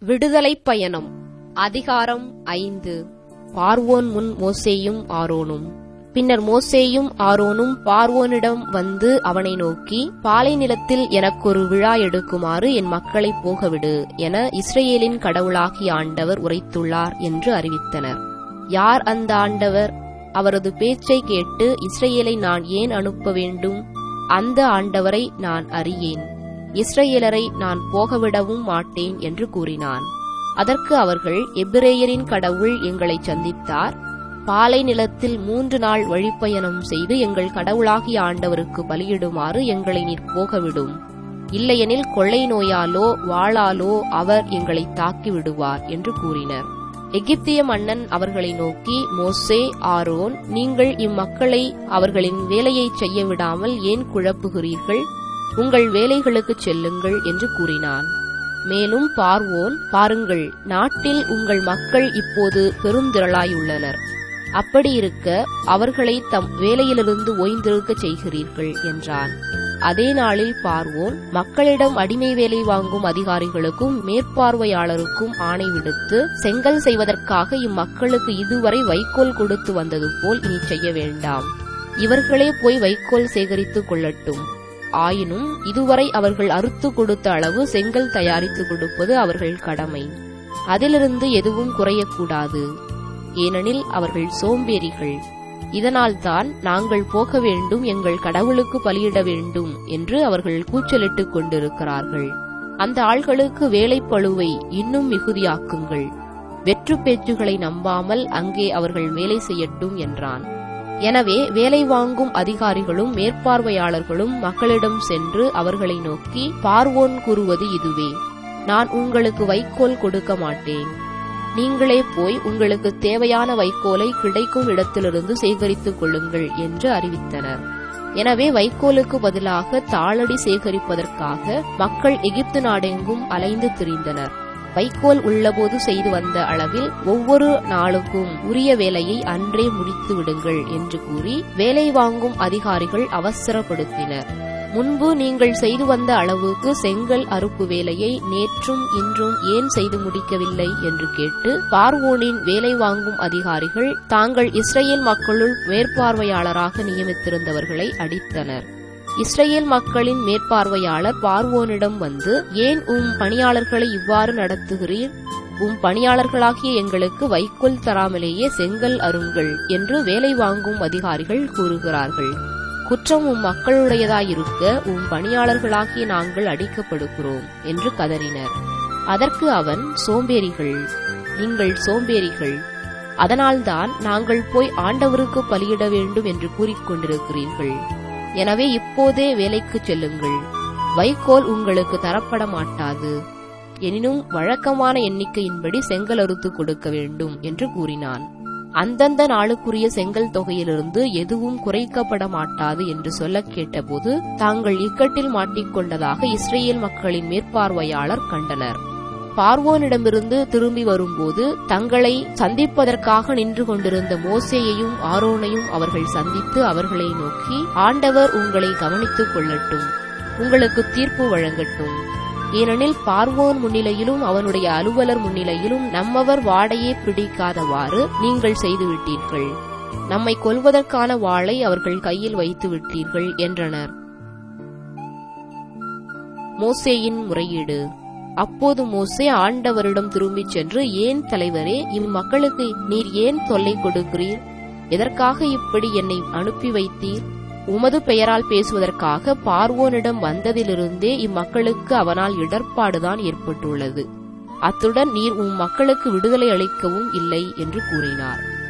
விடுதலைப் பயணம் அதிகாரம் ஐந்து பார்வோன் முன் மோசேயும் ஆரோனும் பின்னர் மோசேயும் ஆரோனும் பார்வோனிடம் வந்து அவனை நோக்கி பாலை நிலத்தில் எனக்கொரு விழா எடுக்குமாறு என் மக்களை போகவிடு என இஸ்ரேலின் கடவுளாகிய ஆண்டவர் உரைத்துள்ளார் என்று அறிவித்தனர் யார் அந்த ஆண்டவர் அவரது பேச்சை கேட்டு இஸ்ரேலை நான் ஏன் அனுப்ப வேண்டும் அந்த ஆண்டவரை நான் அறியேன் இஸ்ரேலரை நான் போகவிடவும் மாட்டேன் என்று கூறினான் அதற்கு அவர்கள் எபிரேயரின் கடவுள் எங்களை சந்தித்தார் பாலை நிலத்தில் மூன்று நாள் வழிப்பயணம் செய்து எங்கள் கடவுளாகிய ஆண்டவருக்கு பலியிடுமாறு எங்களை நீர் போகவிடும் இல்லையெனில் கொள்ளை நோயாலோ வாளாலோ அவர் எங்களை தாக்கி விடுவார் என்று கூறினர் எகிப்திய மன்னன் அவர்களை நோக்கி மோசே ஆரோன் நீங்கள் இம்மக்களை அவர்களின் வேலையை செய்ய விடாமல் ஏன் குழப்புகிறீர்கள் உங்கள் வேலைகளுக்குச் செல்லுங்கள் என்று கூறினான் மேலும் பார்வோன் பாருங்கள் நாட்டில் உங்கள் மக்கள் இப்போது பெருந்திரளாயுள்ளனர் அப்படி இருக்க அவர்களை தம் வேலையிலிருந்து ஓய்ந்திருக்கச் செய்கிறீர்கள் என்றான் அதே நாளில் பார்வோன் மக்களிடம் அடிமை வேலை வாங்கும் அதிகாரிகளுக்கும் மேற்பார்வையாளருக்கும் ஆணை விடுத்து செங்கல் செய்வதற்காக இம்மக்களுக்கு இதுவரை வைக்கோல் கொடுத்து வந்தது போல் இனி செய்ய வேண்டாம் இவர்களே போய் வைக்கோல் சேகரித்துக் கொள்ளட்டும் ஆயினும் இதுவரை அவர்கள் அறுத்து கொடுத்த அளவு செங்கல் தயாரித்து கொடுப்பது அவர்கள் கடமை அதிலிருந்து எதுவும் குறையக்கூடாது ஏனெனில் அவர்கள் சோம்பேறிகள் இதனால்தான் நாங்கள் போக வேண்டும் எங்கள் கடவுளுக்கு பலியிட வேண்டும் என்று அவர்கள் கூச்சலிட்டுக் கொண்டிருக்கிறார்கள் அந்த ஆள்களுக்கு வேலைப்பழுவை இன்னும் மிகுதியாக்குங்கள் வெற்று பேச்சுகளை நம்பாமல் அங்கே அவர்கள் வேலை செய்யட்டும் என்றான் எனவே வேலை வாங்கும் அதிகாரிகளும் மேற்பார்வையாளர்களும் மக்களிடம் சென்று அவர்களை நோக்கி பார்வோன் கூறுவது இதுவே நான் உங்களுக்கு வைக்கோல் கொடுக்க மாட்டேன் நீங்களே போய் உங்களுக்கு தேவையான வைக்கோலை கிடைக்கும் இடத்திலிருந்து சேகரித்துக் கொள்ளுங்கள் என்று அறிவித்தனர் எனவே வைக்கோலுக்கு பதிலாக தாளடி சேகரிப்பதற்காக மக்கள் எகிப்து நாடெங்கும் அலைந்து திரிந்தனர் வைக்கோல் உள்ளபோது செய்து வந்த அளவில் ஒவ்வொரு நாளுக்கும் உரிய வேலையை அன்றே முடித்து விடுங்கள் என்று கூறி வேலை வாங்கும் அதிகாரிகள் அவசரப்படுத்தினர் முன்பு நீங்கள் செய்து வந்த அளவுக்கு செங்கல் அறுப்பு வேலையை நேற்றும் இன்றும் ஏன் செய்து முடிக்கவில்லை என்று கேட்டு பார்வோனின் வேலை வாங்கும் அதிகாரிகள் தாங்கள் இஸ்ரேல் மக்களுள் மேற்பார்வையாளராக நியமித்திருந்தவர்களை அடித்தனர் இஸ்ரேல் மக்களின் மேற்பார்வையாளர் பார்வோனிடம் வந்து ஏன் உம் பணியாளர்களை இவ்வாறு நடத்துகிறீர் உம் பணியாளர்களாகிய எங்களுக்கு வைக்கோல் தராமலேயே செங்கல் அருங்கள் என்று வேலை வாங்கும் அதிகாரிகள் கூறுகிறார்கள் குற்றம் உம் மக்களுடையதாயிருக்க உம் பணியாளர்களாகிய நாங்கள் அடிக்கப்படுகிறோம் என்று கதறினர் அதற்கு அவன் சோம்பேறிகள் நீங்கள் சோம்பேறிகள் அதனால்தான் நாங்கள் போய் ஆண்டவருக்கு பலியிட வேண்டும் என்று கூறிக்கொண்டிருக்கிறீர்கள் எனவே இப்போதே வேலைக்கு செல்லுங்கள் வைக்கோல் உங்களுக்கு தரப்பட மாட்டாது எனினும் வழக்கமான எண்ணிக்கையின்படி செங்கல் அறுத்து கொடுக்க வேண்டும் என்று கூறினான் அந்தந்த நாளுக்குரிய செங்கல் தொகையிலிருந்து எதுவும் குறைக்கப்பட மாட்டாது என்று சொல்ல கேட்டபோது தாங்கள் இக்கட்டில் மாட்டிக்கொண்டதாக இஸ்ரேல் மக்களின் மேற்பார்வையாளர் கண்டனர் பார்வோனிடமிருந்து திரும்பி வரும்போது தங்களை சந்திப்பதற்காக நின்று கொண்டிருந்த மோசேயையும் ஆரோனையும் அவர்கள் சந்தித்து அவர்களை நோக்கி ஆண்டவர் உங்களை கவனித்துக் கொள்ளட்டும் உங்களுக்கு தீர்ப்பு வழங்கட்டும் ஏனெனில் பார்வோன் முன்னிலையிலும் அவனுடைய அலுவலர் முன்னிலையிலும் நம்மவர் வாடையே பிடிக்காதவாறு நீங்கள் செய்துவிட்டீர்கள் நம்மை கொல்வதற்கான வாளை அவர்கள் கையில் வைத்து விட்டீர்கள் என்றனர் மோசேயின் முறையீடு அப்போது மோசே ஆண்டவரிடம் திரும்பிச் சென்று ஏன் தலைவரே இம்மக்களுக்கு நீர் ஏன் தொல்லை கொடுக்கிறீர் எதற்காக இப்படி என்னை அனுப்பி வைத்தீர் உமது பெயரால் பேசுவதற்காக பார்வோனிடம் வந்ததிலிருந்தே இம்மக்களுக்கு அவனால் இடர்பாடுதான் ஏற்பட்டுள்ளது அத்துடன் நீர் உம் மக்களுக்கு விடுதலை அளிக்கவும் இல்லை என்று கூறினார்